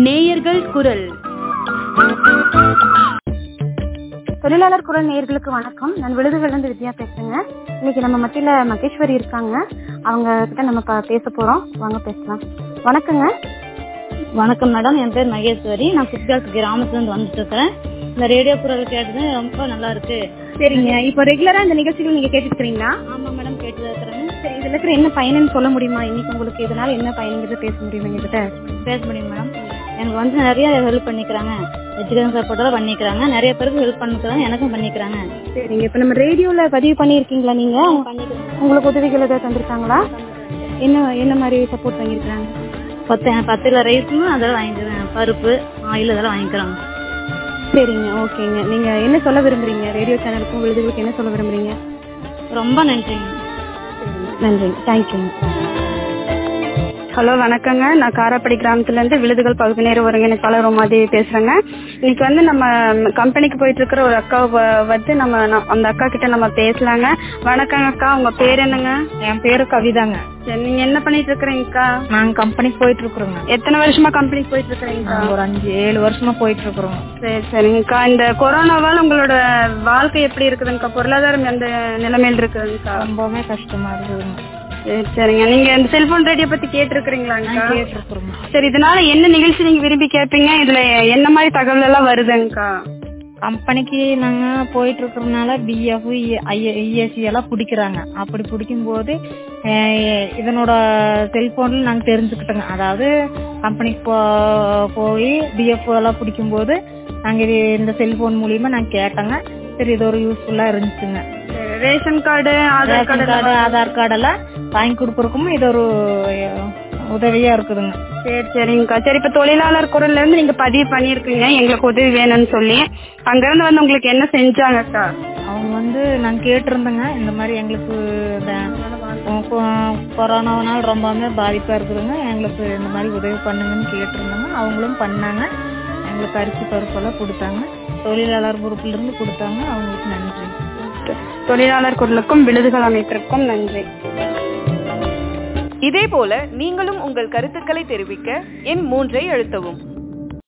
நேயர்கள் குரல் தொழிலாளர் குரல் நேயர்களுக்கு வணக்கம் நான் விழுதுகள்லேருந்து வித்யா பேசுறேங்க இன்னைக்கு நம்ம மத்தியில மகேஸ்வரி இருக்காங்க அவங்க கிட்ட நம்ம ப- பேச போறோம் வாங்க பேசலாம் வணக்கங்க வணக்கம் மேடம் என் பேர் மகேஸ்வரி நான் குட்காஸ் கிராமத்துல இருந்து வந்துட்டு இருக்கிறேன் இந்த ரேடியோ குரல் கேட்டது ரொம்ப நல்லா இருக்கு சரிங்க இப்போ ரெகுலரா இந்த நிகழ்ச்சிகள் நீங்க கேட்டுட்டு இருக்கீங்களா ஆமா மேடம் கேட்டு இருக்கிறேன் சரி இதுல இருக்கிற என்ன பயனுன்னு சொல்ல முடியுமா இன்னைக்கு உங்களுக்கு இதனால என்ன பயனுங்கிறது பேச முடியுமா எங்ககிட்ட பேச முடியும் மேடம் எனக்கு வந்து நிறைய ஹெல்ப் பண்ணிக்கிறாங்க எஜுகேஷன் சப்போர்ட்டெல்லாம் பண்ணிக்கிறாங்க நிறைய பேருக்கு ஹெல்ப் பண்ணிக்கிறாங்க எனக்கும் பண்ணிக்கிறாங்க சரிங்க இப்போ நம்ம ரேடியோல பதிவு பண்ணியிருக்கீங்களா நீங்க உங்களுக்கு உதவிகள் ஏதாவது தந்திருக்காங்களா என்ன என்ன மாதிரி சப்போர்ட் பண்ணியிருக்காங்க பத்து பத்து கிலோ ரைஸும் அதெல்லாம் வாங்கிக்கிறேன் பருப்பு ஆயில் அதெல்லாம் வாங்கிக்கிறாங்க சரிங்க ஓகேங்க நீங்க என்ன சொல்ல விரும்புறீங்க ரேடியோ சேனலுக்கும் விழுதுகளுக்கு என்ன சொல்ல விரும்புறீங்க ரொம்ப நன்றிங்க நன்றிங்க தேங்க்யூங்க ஹலோ வணக்கங்க நான் காராப்படி கிராமத்துல இருந்து விழுதுகள் பகுதி நேர ஒருங்கிணைப்பாளர் உமாதேவி பேசுறேங்க இன்னைக்கு வந்து நம்ம கம்பெனிக்கு போயிட்டு இருக்கிற ஒரு அக்கா வந்து நம்ம ந- அந்த அக்கா கிட்ட நம்ம பேசலாங்க வணக்கங்க அக்கா உங்க பேர் என்னங்க என் பேரு கவிதாங்க சரி நீங்க என்ன பண்ணிட்டு இருக்கிறீங்கக்கா நாங்க கம்பெனிக்கு போயிட்டு இருக்கிறோங்க எத்தனை வருஷமா கம்பெனிக்கு போயிட்டு இருக்கிறீங்கக்கா ஒரு அஞ்சு ஏழு வருஷமா போயிட்டு இருக்கிறோம் சரி சரிங்கக்கா இந்த கொரோனாவால் உங்களோட வாழ்க்கை எப்படி இருக்குதுங்கக்கா பொருளாதாரம் எந்த நிலைமையில் இருக்குதுங்கக்கா ரொம்பவுமே கஷ்டமா இருக்குதுங்க சரி சரிங்க நீங்க இந்த செல்போன் ரேடியோ பத்தி கேட்டிருக்கிறீங்களாங்கக்கா கேட்டு இருக்கிறோம் சரி இதனால என்ன நிகழ்ச்சி நீங்க விரும்பி கேட்பீங்க இதுல என்ன மாதிரி தகவல் எல்லாம் வருதுங்கக்கா கம்பெனிக்கு நாங்க போயிட்டு இருக்கிறதுனால பிஎஃப் இஎஸ்சி எல்லாம் பிடிக்கிறாங்க அப்படி பிடிக்கும்போது அஹ், இதனோட செல்போன்ல நாங்க தெரிஞ்சுக்கிட்டோங்க அதாவது கம்பெனிக்கு போ போய் பிஎஃப் எல்லாம் பிடிக்கும்போது நாங்க இது இந்த செல்போன் மூலியமா நாங்க கேட்டோங்க சரி இது ஒரு யூஸ்ஃபுல்லா இருந்துச்சுங்க சரி, ration card Aadhaar ration card card Aadhaar card எல்லாம் வாங்கி கொடுக்கறதுக்கும் இது ஒரு அஹ், உதவியா இருக்குதுங்க சரி சரிங்கக்கா சரி இப்ப தொழிலாளர் குரல்ல இருந்து நீங்க பதிவு பண்ணிருக்கீங்க எங்களுக்கு உதவி வேணும்னு சொல்லி அங்க இருந்து வந்து உங்களுக்கு என்ன செஞ்சாங்கக்கா அவங்க வந்து நாங்க கேட்டிருந்தோங்க இந்த மாதிரி எங்களுக்கு இந்த கொ- கொ- கொரோனாவனால ரொம்பவுமே பாதிப்பா இருக்குதுங்க எங்களுக்கு இந்த மாதிரி உதவி பண்ணுங்கன்னு கேட்டிருந்தோங்க அவங்களும் பண்ணாங்க எங்களுக்கு அரிசி பருப்பெல்லாம் கொடுத்தாங்க தொழிலாளர் குரூப்ல இருந்து கொடுத்தாங்க அவங்களுக்கு நன்றி தொழிலாளர் குரலுக்கும் விழுதுகள் அமைப்பிற்கும் நன்றி இதேபோல நீங்களும் உங்கள் கருத்துக்களை தெரிவிக்க எண் மூன்றை அழுத்தவும்